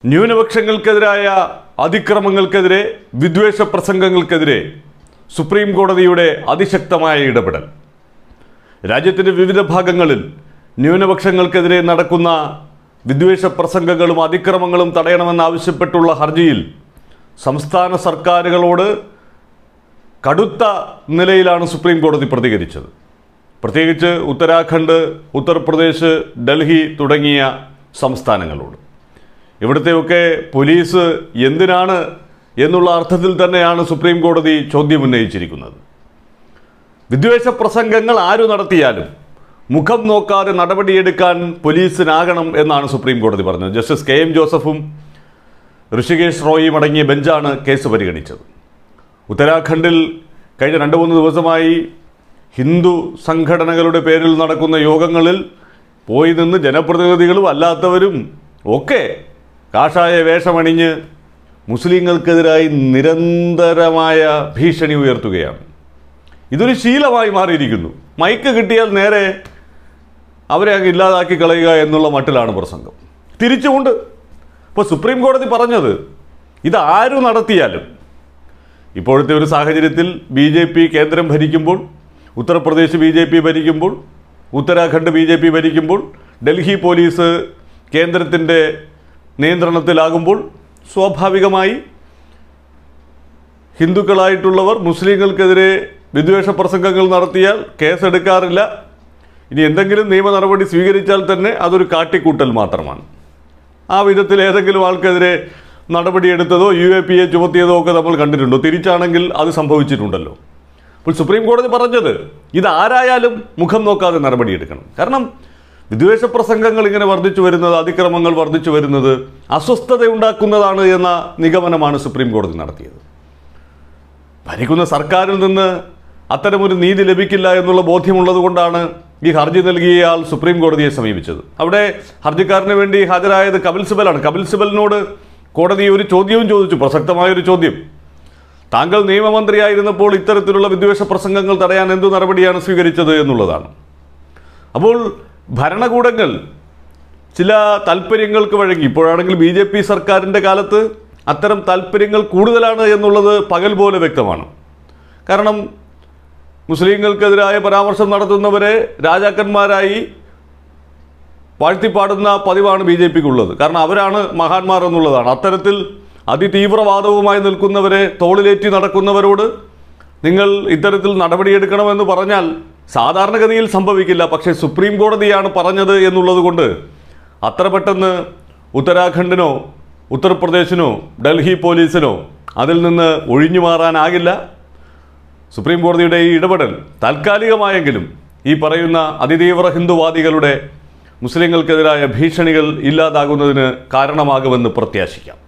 ന്യൂനപക്ഷങ്ങൾക്കെതിരായ അതിക്രമങ്ങൾക്കെതിരെ വിദ്വേഷ പ്രസംഗങ്ങൾക്കെതിരെ സുപ്രീം കോടതിയുടെ അതിശക്തമായ ഇടപെടൽ രാജ്യത്തിൻ്റെ വിവിധ ഭാഗങ്ങളിൽ ന്യൂനപക്ഷങ്ങൾക്കെതിരെ നടക്കുന്ന വിദ്വേഷ പ്രസംഗങ്ങളും അതിക്രമങ്ങളും തടയണമെന്നാവശ്യപ്പെട്ടുള്ള ഹർജിയിൽ സംസ്ഥാന സർക്കാരുകളോട് കടുത്ത നിലയിലാണ് സുപ്രീം കോടതി പ്രതികരിച്ചത് പ്രത്യേകിച്ച് ഉത്തരാഖണ്ഡ് ഉത്തർപ്രദേശ് ഡൽഹി തുടങ്ങിയ സംസ്ഥാനങ്ങളോട് ഇവിടുത്തെയൊക്കെ പോലീസ് എന്തിനാണ് എന്നുള്ള അർത്ഥത്തിൽ തന്നെയാണ് സുപ്രീം കോടതി ചോദ്യം ഉന്നയിച്ചിരിക്കുന്നത് വിദ്വേഷ പ്രസംഗങ്ങൾ ആരു നടത്തിയാലും മുഖം നോക്കാതെ നടപടിയെടുക്കാൻ പോലീസിനാകണം എന്നാണ് സുപ്രീം കോടതി പറഞ്ഞത് ജസ്റ്റിസ് കെ എം ജോസഫും ഋഷികേഷ് റോയിയും അടങ്ങിയ ബെഞ്ചാണ് കേസ് പരിഗണിച്ചത് ഉത്തരാഖണ്ഡിൽ കഴിഞ്ഞ രണ്ട് മൂന്ന് ദിവസമായി ഹിന്ദു സംഘടനകളുടെ പേരിൽ നടക്കുന്ന യോഗങ്ങളിൽ പോയി നിന്ന് ജനപ്രതിനിധികളും അല്ലാത്തവരും ഒക്കെ കാഷായ വേഷമണിഞ്ഞ് മുസ്ലിങ്ങൾക്കെതിരായി നിരന്തരമായ ഭീഷണി ഉയർത്തുകയാണ് ഇതൊരു ശീലമായി മാറിയിരിക്കുന്നു മൈക്ക് കിട്ടിയാൽ നേരെ അവരെ അങ്ങ് ഇല്ലാതാക്കി കളയുക എന്നുള്ള മട്ടിലാണ് പ്രസംഗം തിരിച്ചുകൊണ്ട് ഇപ്പോൾ സുപ്രീം കോടതി പറഞ്ഞത് ഇത് ആരു നടത്തിയാലും ഇപ്പോഴത്തെ ഒരു സാഹചര്യത്തിൽ ബി ജെ പി കേന്ദ്രം ഭരിക്കുമ്പോൾ ഉത്തർപ്രദേശ് ബി ജെ പി ഭരിക്കുമ്പോൾ ഉത്തരാഖണ്ഡ് ബി ജെ പി ഭരിക്കുമ്പോൾ ഡൽഹി പോലീസ് കേന്ദ്രത്തിൻ്റെ നിയന്ത്രണത്തിലാകുമ്പോൾ സ്വാഭാവികമായി ഹിന്ദുക്കളായിട്ടുള്ളവർ മുസ്ലിങ്ങൾക്കെതിരെ വിദ്വേഷ പ്രസംഗങ്ങൾ നടത്തിയാൽ കേസെടുക്കാറില്ല ഇനി എന്തെങ്കിലും നിയമ നടപടി സ്വീകരിച്ചാൽ തന്നെ അതൊരു കാട്ടിക്കൂട്ടൽ മാത്രമാണ് ആ വിധത്തിൽ ഏതെങ്കിലും ആൾക്കെതിരെ നടപടിയെടുത്തതോ യു എ പി എ ചുമത്തിയതോ ഒക്കെ നമ്മൾ കണ്ടിട്ടുണ്ടോ തിരിച്ചാണെങ്കിൽ അത് സംഭവിച്ചിട്ടുണ്ടല്ലോ അപ്പോൾ സുപ്രീം കോടതി പറഞ്ഞത് ഇത് ആരായാലും മുഖം നോക്കാതെ നടപടിയെടുക്കണം കാരണം വിദ്വേഷ പ്രസംഗങ്ങൾ ഇങ്ങനെ വർദ്ധിച്ചു വരുന്നത് അതിക്രമങ്ങൾ വർദ്ധിച്ചു വരുന്നത് അസ്വസ്ഥതയുണ്ടാക്കുന്നതാണ് എന്ന നിഗമനമാണ് സുപ്രീം കോടതി നടത്തിയത് ഭരിക്കുന്ന സർക്കാരിൽ നിന്ന് അത്തരമൊരു നീതി ലഭിക്കില്ല എന്നുള്ള ബോധ്യമുള്ളത് കൊണ്ടാണ് ഈ ഹർജി നൽകിയ ആൾ സുപ്രീം കോടതിയെ സമീപിച്ചത് അവിടെ ഹർജിക്കാരന് വേണ്ടി ഹാജരായത് കപിൽ സിബലാണ് കപിൽ സിബലിനോട് കോടതി ഒരു ചോദ്യവും ചോദിച്ചു പ്രസക്തമായ ഒരു ചോദ്യം താങ്കൾ നിയമമന്ത്രിയായിരുന്നപ്പോൾ ഇത്തരത്തിലുള്ള വിദ്വേഷ പ്രസംഗങ്ങൾ തടയാൻ എന്തു നടപടിയാണ് സ്വീകരിച്ചത് എന്നുള്ളതാണ് അപ്പോൾ ഭരണകൂടങ്ങൾ ചില താല്പര്യങ്ങൾക്ക് വഴങ്ങി ഇപ്പോഴാണെങ്കിൽ ബി ജെ പി സർക്കാരിൻ്റെ കാലത്ത് അത്തരം താല്പര്യങ്ങൾ കൂടുതലാണ് എന്നുള്ളത് പകൽ പോലെ വ്യക്തമാണ് കാരണം മുസ്ലിങ്ങൾക്കെതിരായ പരാമർശം നടത്തുന്നവരെ രാജാക്കന്മാരായി വാഴ്ത്തിപ്പാടുന്ന പതിവാണ് ബി ജെ പിക്കുള്ളത് കാരണം അവരാണ് മഹാന്മാർ എന്നുള്ളതാണ് അത്തരത്തിൽ അതിതീവ്രവാദവുമായി നിൽക്കുന്നവരെ തോളിലേറ്റി നടക്കുന്നവരോട് നിങ്ങൾ ഇത്തരത്തിൽ നടപടിയെടുക്കണമെന്ന് പറഞ്ഞാൽ സാധാരണഗതിയിൽ സംഭവിക്കില്ല പക്ഷേ സുപ്രീം കോടതിയാണ് പറഞ്ഞത് എന്നുള്ളത് കൊണ്ട് അത്ര പെട്ടെന്ന് ഉത്തരാഖണ്ഡിനോ ഉത്തർപ്രദേശിനോ ഡൽഹി പോലീസിനോ അതിൽ നിന്ന് ഒഴിഞ്ഞു മാറാനാകില്ല സുപ്രീം കോടതിയുടെ ഈ ഇടപെടൽ താൽക്കാലികമായെങ്കിലും ഈ പറയുന്ന അതിതീവ്ര ഹിന്ദുവാദികളുടെ മുസ്ലിങ്ങൾക്കെതിരായ ഭീഷണികൾ ഇല്ലാതാകുന്നതിന് കാരണമാകുമെന്ന് പ്രത്യാശിക്കാം